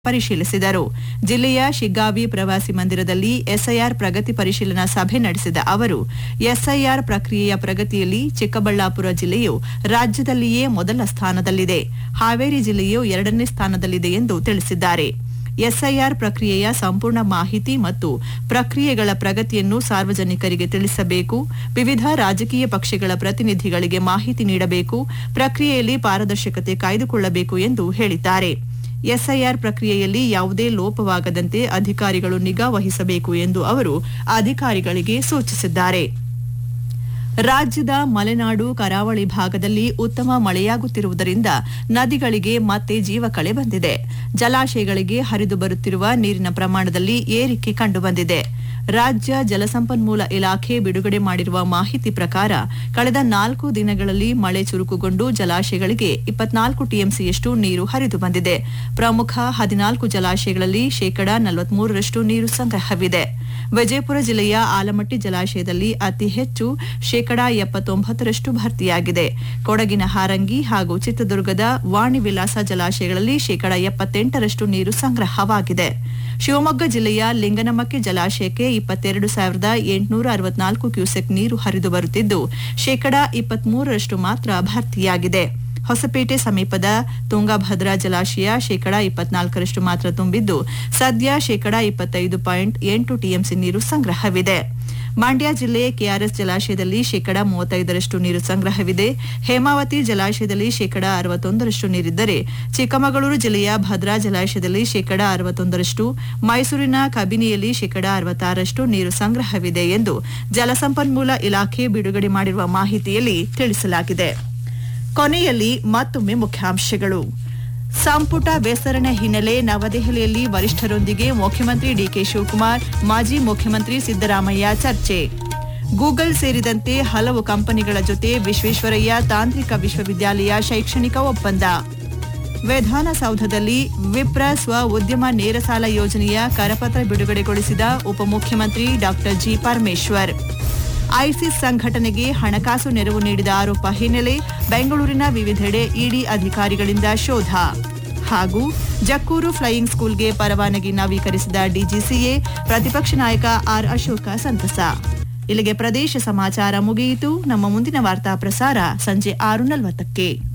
ಪರಿಶೀಲಿಸಿದರು ಜಿಲ್ಲೆಯ ಶಿಗ್ಗಾವಿ ಪ್ರವಾಸಿ ಮಂದಿರದಲ್ಲಿ ಎಸ್ಐಆರ್ ಪ್ರಗತಿ ಪರಿಶೀಲನಾ ಸಭೆ ನಡೆಸಿದ ಅವರು ಎಸ್ಐಆರ್ ಪ್ರಕ್ರಿಯೆಯ ಪ್ರಗತಿಯಲ್ಲಿ ಚಿಕ್ಕಬಳ್ಳಾಪುರ ಜಿಲ್ಲೆಯು ರಾಜ್ಯದಲ್ಲಿಯೇ ಮೊದಲ ಸ್ಥಾನದಲ್ಲಿದೆ ಹಾವೇರಿ ಜಿಲ್ಲೆಯು ಎರಡನೇ ಸ್ಥಾನದಲ್ಲಿದೆ ಎಂದು ತಿಳಿಸಿದ್ದಾರೆ ಎಸ್ಐಆರ್ ಪ್ರಕ್ರಿಯೆಯ ಸಂಪೂರ್ಣ ಮಾಹಿತಿ ಮತ್ತು ಪ್ರಕ್ರಿಯೆಗಳ ಪ್ರಗತಿಯನ್ನು ಸಾರ್ವಜನಿಕರಿಗೆ ತಿಳಿಸಬೇಕು ವಿವಿಧ ರಾಜಕೀಯ ಪಕ್ಷಗಳ ಪ್ರತಿನಿಧಿಗಳಿಗೆ ಮಾಹಿತಿ ನೀಡಬೇಕು ಪ್ರಕ್ರಿಯೆಯಲ್ಲಿ ಪಾರದರ್ಶಕತೆ ಕಾಯ್ದುಕೊಳ್ಳಬೇಕು ಎಂದು ಹೇಳಿದ್ದಾರೆ ಎಸ್ಐಆರ್ ಪ್ರಕ್ರಿಯೆಯಲ್ಲಿ ಯಾವುದೇ ಲೋಪವಾಗದಂತೆ ಅಧಿಕಾರಿಗಳು ನಿಗಾ ವಹಿಸಬೇಕು ಎಂದು ಅವರು ಅಧಿಕಾರಿಗಳಿಗೆ ಸೂಚಿಸಿದ್ದಾರೆ ರಾಜ್ಯದ ಮಲೆನಾಡು ಕರಾವಳಿ ಭಾಗದಲ್ಲಿ ಉತ್ತಮ ಮಳೆಯಾಗುತ್ತಿರುವುದರಿಂದ ನದಿಗಳಿಗೆ ಮತ್ತೆ ಜೀವ ಕಳೆ ಬಂದಿದೆ ಜಲಾಶಯಗಳಿಗೆ ಹರಿದು ಬರುತ್ತಿರುವ ನೀರಿನ ಪ್ರಮಾಣದಲ್ಲಿ ಏರಿಕೆ ಕಂಡುಬಂದಿದೆ ರಾಜ್ಯ ಜಲಸಂಪನ್ಮೂಲ ಇಲಾಖೆ ಬಿಡುಗಡೆ ಮಾಡಿರುವ ಮಾಹಿತಿ ಪ್ರಕಾರ ಕಳೆದ ನಾಲ್ಕು ದಿನಗಳಲ್ಲಿ ಮಳೆ ಚುರುಕುಗೊಂಡು ಜಲಾಶಯಗಳಿಗೆ ಇಪ್ಪತ್ನಾಲ್ಕು ಟಿಎಂಸಿಯಷ್ಟು ನೀರು ಹರಿದು ಬಂದಿದೆ ಪ್ರಮುಖ ಹದಿನಾಲ್ಕು ಜಲಾಶಯಗಳಲ್ಲಿ ಶೇಕಡಾ ನಲವತ್ಮೂರರಷ್ಟು ನೀರು ಸಂಗ್ರಹವಿದೆ ವಿಜಯಪುರ ಜಿಲ್ಲೆಯ ಆಲಮಟ್ಟಿ ಜಲಾಶಯದಲ್ಲಿ ಅತಿ ಹೆಚ್ಚು ಶೇಕಡಾ ಎಪ್ಪತ್ತೊಂಬತ್ತರಷ್ಟು ಭರ್ತಿಯಾಗಿದೆ ಕೊಡಗಿನ ಹಾರಂಗಿ ಹಾಗೂ ಚಿತ್ರದುರ್ಗದ ವಾಣಿ ವಿಲಾಸ ಜಲಾಶಯಗಳಲ್ಲಿ ಶೇಕಡಾ ಎಪ್ಪತ್ತೆಂಟರಷ್ಟು ನೀರು ಸಂಗ್ರಹವಾಗಿದೆ ಶಿವಮೊಗ್ಗ ಜಿಲ್ಲೆಯ ಲಿಂಗನಮಕ್ಕಿ ಜಲಾಶಯಕ್ಕೆ ಇಪ್ಪತ್ತೆರಡು ಸಾವಿರದ ಎಂಟುನೂರ ಅರವತ್ನಾಲ್ಕು ಕ್ಯೂಸೆಕ್ ನೀರು ಹರಿದು ಬರುತ್ತಿದ್ದು ಶೇಕಡಾ ಇಪ್ಪತ್ಮೂರರಷ್ಟು ಮಾತ್ರ ಭರ್ತಿಯಾಗಿದೆ ಹೊಸಪೇಟೆ ಸಮೀಪದ ತುಂಗಭದ್ರಾ ಜಲಾಶಯ ಶೇಕಡಾ ಇಪ್ಪತ್ನಾಲ್ಕರಷ್ಟು ಮಾತ್ರ ತುಂಬಿದ್ದು ಸದ್ಯ ಶೇಕಡಾ ಇಪ್ಪತ್ತೈದು ಪಾಯಿಂಟ್ ಎಂಟು ಟಿಎಂಸಿ ನೀರು ಸಂಗ್ರಹವಿದೆ ಮಂಡ್ಯ ಜಿಲ್ಲೆ ಕೆಆರ್ಎಸ್ ಜಲಾಶಯದಲ್ಲಿ ಶೇಕಡಾ ಮೂವತ್ತೈದರಷ್ಟು ನೀರು ಸಂಗ್ರಹವಿದೆ ಹೇಮಾವತಿ ಜಲಾಶಯದಲ್ಲಿ ಶೇಕಡಾ ಅರವತ್ತೊಂದರಷ್ಟು ನೀರಿದ್ದರೆ ಚಿಕ್ಕಮಗಳೂರು ಜಿಲ್ಲೆಯ ಭದ್ರಾ ಜಲಾಶಯದಲ್ಲಿ ಶೇಕಡಾ ಅರವತ್ತೊಂದರಷ್ಟು ಮೈಸೂರಿನ ಕಬಿನಿಯಲ್ಲಿ ಶೇಕಡಾ ಅರವತ್ತಾರರಷ್ಟು ನೀರು ಸಂಗ್ರಹವಿದೆ ಎಂದು ಜಲಸಂಪನ್ಮೂಲ ಇಲಾಖೆ ಬಿಡುಗಡೆ ಮಾಡಿರುವ ಮಾಹಿತಿಯಲ್ಲಿ ತಿಳಿಸಲಾಗಿದೆ ಕೊನೆಯಲ್ಲಿ ಮತ್ತೊಮ್ಮೆ ಮುಖ್ಯಾಂಶಗಳು ಸಂಪುಟ ವಿಸ್ತರಣೆ ಹಿನ್ನೆಲೆ ನವದೆಹಲಿಯಲ್ಲಿ ವರಿಷ್ಠರೊಂದಿಗೆ ಮುಖ್ಯಮಂತ್ರಿ ಡಿಕೆ ಶಿವಕುಮಾರ್ ಮಾಜಿ ಮುಖ್ಯಮಂತ್ರಿ ಸಿದ್ದರಾಮಯ್ಯ ಚರ್ಚೆ ಗೂಗಲ್ ಸೇರಿದಂತೆ ಹಲವು ಕಂಪನಿಗಳ ಜೊತೆ ವಿಶ್ವೇಶ್ವರಯ್ಯ ತಾಂತ್ರಿಕ ವಿಶ್ವವಿದ್ಯಾಲಯ ಶೈಕ್ಷಣಿಕ ಒಪ್ಪಂದ ವಿಧಾನಸೌಧದಲ್ಲಿ ವಿಪ್ರ ಸ್ವ ಉದ್ಯಮ ನೇರ ಸಾಲ ಯೋಜನೆಯ ಕರಪತ್ರ ಬಿಡುಗಡೆಗೊಳಿಸಿದ ಉಪಮುಖ್ಯಮಂತ್ರಿ ಡಾ ಜಿ ಪರಮೇಶ್ವರ್ ಐಸಿಸ್ ಸಂಘಟನೆಗೆ ಹಣಕಾಸು ನೆರವು ನೀಡಿದ ಆರೋಪ ಹಿನ್ನೆಲೆ ಬೆಂಗಳೂರಿನ ವಿವಿಧೆಡೆ ಇಡಿ ಅಧಿಕಾರಿಗಳಿಂದ ಶೋಧ ಹಾಗೂ ಜಕ್ಕೂರು ಫ್ಲೈಯಿಂಗ್ ಸ್ಕೂಲ್ಗೆ ಪರವಾನಗಿ ನವೀಕರಿಸಿದ ಡಿಜಿಸಿಎ ಪ್ರತಿಪಕ್ಷ ನಾಯಕ ಆರ್ ಅಶೋಕ ಸಂತಸ ಇಲ್ಲಿಗೆ ಪ್ರದೇಶ ಸಮಾಚಾರ ಮುಗಿಯಿತು ನಮ್ಮ ಮುಂದಿನ ವಾರ್ತಾ ಪ್ರಸಾರ ಸಂಜೆ ಆರು ನಲವತ್ತಕ್ಕೆ